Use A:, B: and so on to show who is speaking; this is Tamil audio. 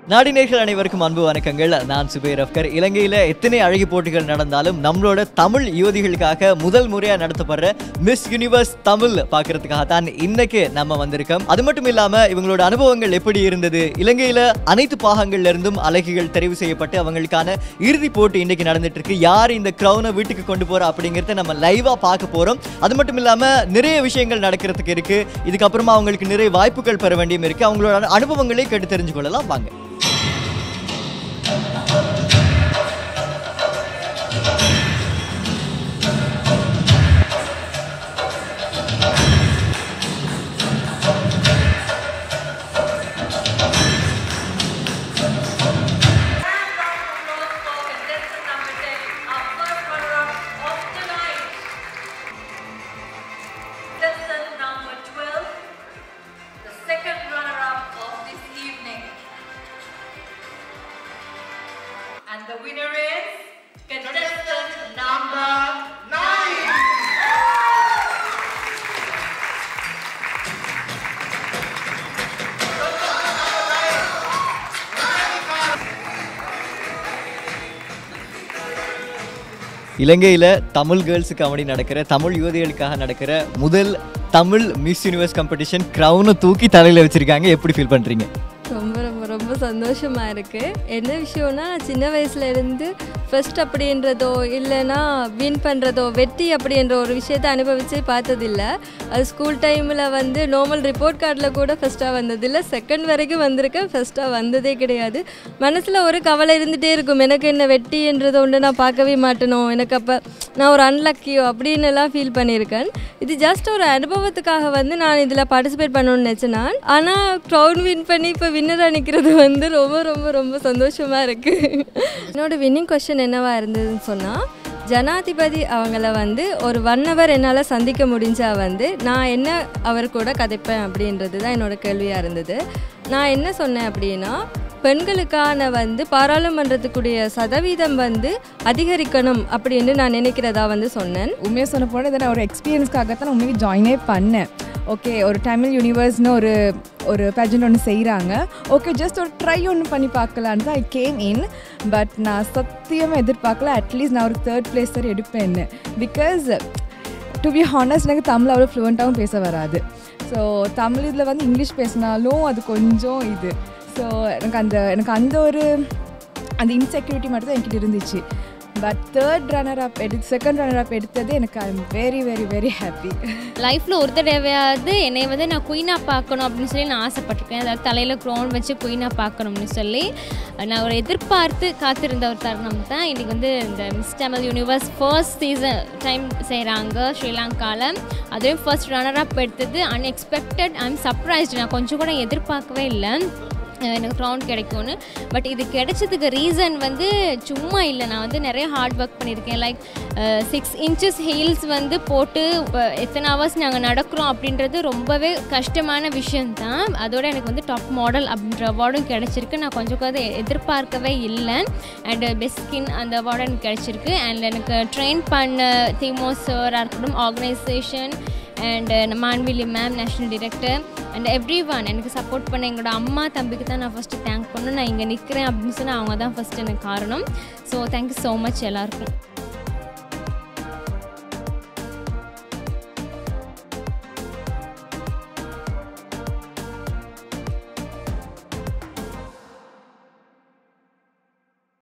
A: நாடினேர்கள் அனைவருக்கும் அன்பு வணக்கங்கள் நான் சுபேர் அப்கர் இலங்கையில் எத்தனை அழகி போட்டிகள் நடந்தாலும் நம்மளோட தமிழ் யுவதிகளுக்காக முதல் முறையாக நடத்தப்படுற மிஸ் யூனிவர்ஸ் தமிழ் பார்க்கறதுக்காக தான் இன்னைக்கு நம்ம வந்திருக்கோம் அது மட்டும் இல்லாமல் இவங்களோட அனுபவங்கள் எப்படி இருந்தது இலங்கையில் அனைத்து பாகங்கள்ல இருந்தும் அழகிகள் தெரிவு செய்யப்பட்டு அவங்களுக்கான இறுதி போட்டி இன்னைக்கு நடந்துட்டு இருக்கு யார் இந்த க்ரௌனை வீட்டுக்கு கொண்டு போறா அப்படிங்கிறத நம்ம லைவா பார்க்க போறோம் அது மட்டும் இல்லாம நிறைய விஷயங்கள் நடக்கிறதுக்கு இருக்கு இதுக்கப்புறமா அவங்களுக்கு நிறைய வாய்ப்புகள் பெற வேண்டியும் இருக்கு அவங்களோட அனுபவங்களை கேட்டு தெரிஞ்சு கொள்ளலாம் வாங்க
B: Contestant number 10, our first runner-up of tonight. Contestant number 12, the second runner-up of this evening. And the winner is contestant number 9.
A: இலங்கையில் தமிழ் கேர்ள்ஸு கபடி நடக்கிற தமிழ் யுவதிகளுக்காக நடக்கிற முதல் தமிழ் மிஸ் யூனிவர்ஸ் காம்படிஷன் க்ரௌனை தூக்கி தலையில் வச்சிருக்காங்க எப்படி ஃபீல் பண்ணுறீங்க
C: ரொம்ப ரொம்ப ரொம்ப சந்தோஷமா இருக்கு என்ன விஷயம்னா நான் சின்ன வயசுல இருந்து ஃபர்ஸ்ட் அப்படின்றதோ இல்லைன்னா வின் பண்ணுறதோ வெற்றி அப்படின்ற ஒரு விஷயத்தை அனுபவிச்சு பார்த்ததில்ல அது ஸ்கூல் டைமில் வந்து நார்மல் ரிப்போர்ட் கார்டில் கூட ஃபஸ்ட்டாக வந்ததில்லை செகண்ட் வரைக்கும் வந்திருக்கேன் ஃபஸ்ட்டாக வந்ததே கிடையாது மனசில் ஒரு கவலை இருந்துகிட்டே இருக்கும் எனக்கு என்ன வெற்றின்றதை ஒன்று நான் பார்க்கவே மாட்டேனோ எனக்கு அப்போ நான் ஒரு அன்லக்கியோ அப்படின்னு எல்லாம் ஃபீல் பண்ணியிருக்கேன் இது ஜஸ்ட் ஒரு அனுபவத்துக்காக வந்து நான் இதில் பார்ட்டிசிபேட் பண்ணணும்னு நினச்சேன் நான் ஆனால் க்ரௌன் வின் பண்ணி இப்போ வின்னராக நிற்கிறது வந்து ரொம்ப ரொம்ப ரொம்ப சந்தோஷமாக இருக்குது என்னோட வின்னிங் கொஷின் என்னவா இருந்ததுன்னு சொன்னால் ஜனாதிபதி அவங்கள வந்து ஒரு ஒன் ஹவர் என்னால் சந்திக்க முடிஞ்சா வந்து நான் என்ன அவர் கூட கதைப்பேன் அப்படின்றது தான் என்னோட கேள்வியாக இருந்தது நான் என்ன சொன்னேன் அப்படின்னா பெண்களுக்கான வந்து பாராளுமன்றத்துக்குரிய சதவீதம் வந்து அதிகரிக்கணும் அப்படின்னு நான் நினைக்கிறதா வந்து சொன்னேன்
D: உண்மையாக சொல்ல போனால் இதை நான் ஒரு எக்ஸ்பீரியன்ஸ்க்காக தான் நான் உண்மையாக ஜாயினே பண்ணேன் ஓகே ஒரு தமிழ் யூனிவர்ஸ்னு ஒரு ஒரு பேஜன் ஒன்று செய்கிறாங்க ஓகே ஜஸ்ட் ஒரு ட்ரை ஒன்று பண்ணி பார்க்கலான்னு தான் ஐ கேம் இன் பட் நான் சத்தியமாக எதிர்பார்க்கல அட்லீஸ்ட் நான் ஒரு தேர்ட் பிளேஸ் வரை எடுப்பேன்னு பிகாஸ் டு பி ஹானஸ்ட் எனக்கு தமிழ் அவ்வளோ ஃப்ளூவெண்ட்டாகவும் பேச வராது ஸோ தமிழ் இதில் வந்து இங்கிலீஷ் பேசினாலும் அது கொஞ்சம் இது ஸோ எனக்கு அந்த எனக்கு அந்த ஒரு அந்த இன்செக்யூரிட்டி மட்டும் தான் என்கிட்ட இருந்துச்சு பட் தேர்ட் ரன்னர் அப் எடுத்து செகண்ட் ரன்னர் அப் எடுத்தது எனக்கு I am very very very happy
E: லைஃப்பில் ஒரு தடவையாவது என்னை வந்து நான் குயினாக பார்க்கணும் அப்படின்னு சொல்லி நான் ஆசைப்பட்டிருக்கேன் அதாவது தலையில் க்ரோன் வச்சு குயினாக பார்க்கணும்னு சொல்லி நான் ஒரு எதிர்பார்த்து காத்திருந்த ஒரு தருணம் தான் இன்றைக்கி வந்து இந்த miss Tamil universe first season time செய்கிறாங்க ஸ்ரீலங்காவில் அதுவும் ஃபர்ஸ்ட் ரன்னர் அப் எடுத்தது அன்எக்ஸ்பெக்டட் ஐ எம் சர்ப்ரைஸ்டு நான் கொஞ்சம் கூட எதிர்பார்க்கவே இல்லை அஹ் எனக்கு க்ரௌண்ட் கிடைக்கும்னு பட் இது கிடைச்சதுக்கு ரீசன் வந்து சும்மா இல்லை நான் வந்து நிறைய ஹார்ட் ஒர்க் பண்ணியிருக்கேன் லைக் சிக்ஸ் இன்ச்சஸ் ஹீல்ஸ் வந்து போட்டு அஹ், எத்தனை ஹவர்ஸ் நாங்கள் நடக்கிறோம் அப்படின்றது ரொம்பவே கஷ்டமான விஷயந்தான் அதோட எனக்கு வந்து டாப் மாடல் அப்படின்ற அவார்டும் கிடைச்சிருக்கு நான் கொஞ்சம் கூட எதிர்பார்க்கவே இல்லை அண்ட் பெஸ்ட் ஸ்கின் அந்த அவார்டும் எனக்கு கிடைச்சிருக்கு அண்ட் எனக்கு ட்ரெயின் பண்ண திமோ சாராக இருக்கட்டும் ஆர்கனைசேஷன் அண்ட் மான்விலி ma'am national director and everyone எனக்கு சப்போர்ட் பண்ண எங்களோட அம்மா தம்பிக்கு தான் நான் ஃபஸ்ட்டு தேங்க் பண்ணணும் நான் இங்கே நிற்கிறேன் அப்படின்னு சொன்னால் அவங்க தான் ஃபஸ்ட்டு எனக்கு காரணம் ஸோ தேங்க்யூ ஸோ மச் எல்லாருக்கும்